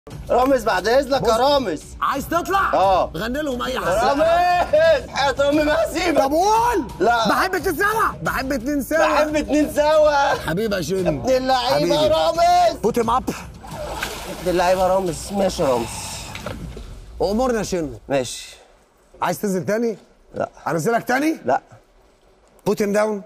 رامز بعد اذنك يا رامز عايز تطلع؟ اه. غني لهم اي حاجه رامز حياة امي ما هسيبك طب قول لا. بحب اتنين سوا بحب اتنين سوا بحب اتنين سوا حبيبي يا شن ابن اللعيبه يا حبيبي. رامز بوت اب ابن اللعيبه يا رامز ماشي يا رامز امورنا يا شن ماشي عايز تنزل تاني؟ لا انزلك تاني؟ لا بوت ام داون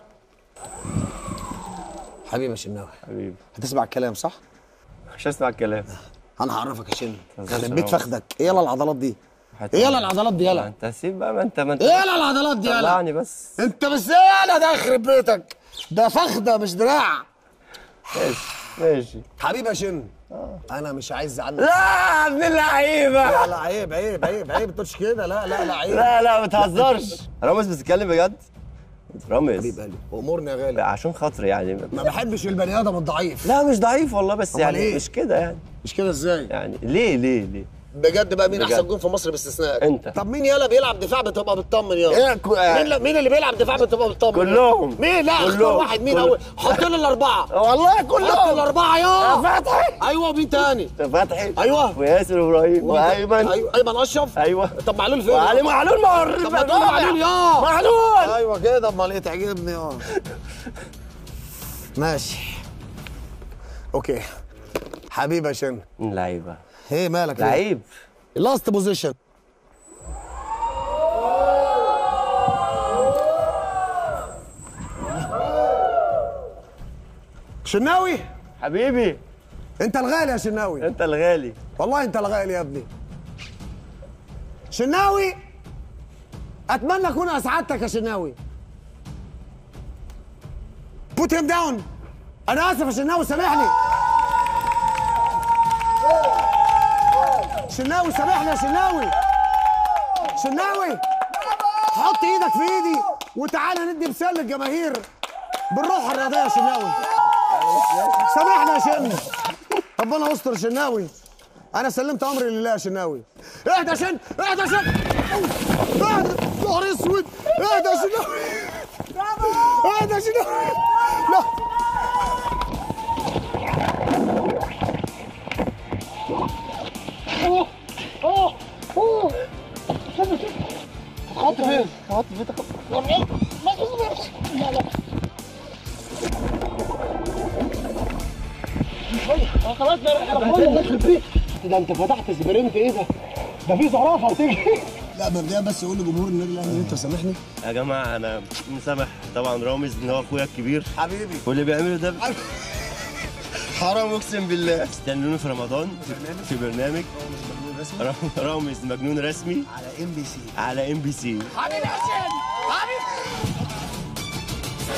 حبيبي يا شناوي حبيبي هتسمع الكلام صح؟ مش هسمع الكلام انا هعرفك يا شن تهزرش خرب يا بيت رامز. فخدك ايه يلا العضلات دي؟ هت- ايه يلا العضلات دي ما يلا؟ انت سيب بقى ما انت ما انت ايه يلا العضلات دي يلا؟ طلعني بس انت مش يالا ده يخرب بيتك ده فخده مش دراع ماشي ماشي حبيبي يا شن انا مش عايز عنك لا يا ابن اللعيبه لا لا عيب عيب عيب عيب ما تقولش كده لا لا لا عيب لا لا ما تهزرش رامز بتتكلم بجد رامز حبيب قلبي امورنا يا غالي عشان خاطري يعني ما بحبش البني ادم الضعيف لا مش ضعيف والله بس أمال يعني إيه؟ مش كده يعني مش كده ازاي يعني ليه ليه ليه بجد بقى مين بجد. احسن جون في مصر باستثناء انت. طب مين يلا بيلعب دفاع بتبقى بتطمن يلا إيه كو- مين مين اللي بيلعب دفاع بتبقى بتطمن كلهم. مين لا اختار كلهم. واحد مين كل- اول حط لي الاربعه والله حط كلهم الاربعه يا يا فتحي ايوه مين تاني فتحي أيوة. وياسر ابراهيم وايمن ايوه ايمن اشرف ايوه طب معلول فين وعلي معلول مر طب ما تقول معلول يا معلول ايوه كده امال ايه تعجبني اه ماشي اوكي حبيبي يا شن لعيبه ايه مالك لعيب لاست بوزيشن شناوي حبيبي انت الغالي يا شناوي انت الغالي والله انت الغالي يا ابني شناوي اتمنى اكون اسعدتك يا شناوي بوت هيم داون انا اسف يا شناوي سامحني شناوي سامحني يا شناوي شناوي حط ايدك في ايدي وتعالى ندي مثال للجماهير بالروح الرياضيه يا شناوي سامحني يا شن ربنا يستر يا شناوي انا سلمت امري لله يا شناوي اهدى يا شن اهدى يا شن اهدى نهار اسود اهدى يا شناوي اهدى يا شناوي لا خط فين؟ خط فين؟ خلاص ده انت فتحت سبرنت ايه ده؟ ده في زرافه بتيجي لا مبدئيا بس قول لجمهور النادي الاهلي ان انت سامحني يا جماعه انا مسامح طبعا رامز ان هو اخويا الكبير حبيبي واللي بيعمله ده حرام اقسم بالله استنوني في رمضان في برنامج رامز مجنون رسمي على ام بي سي على ام بي سي حبيبي يا شن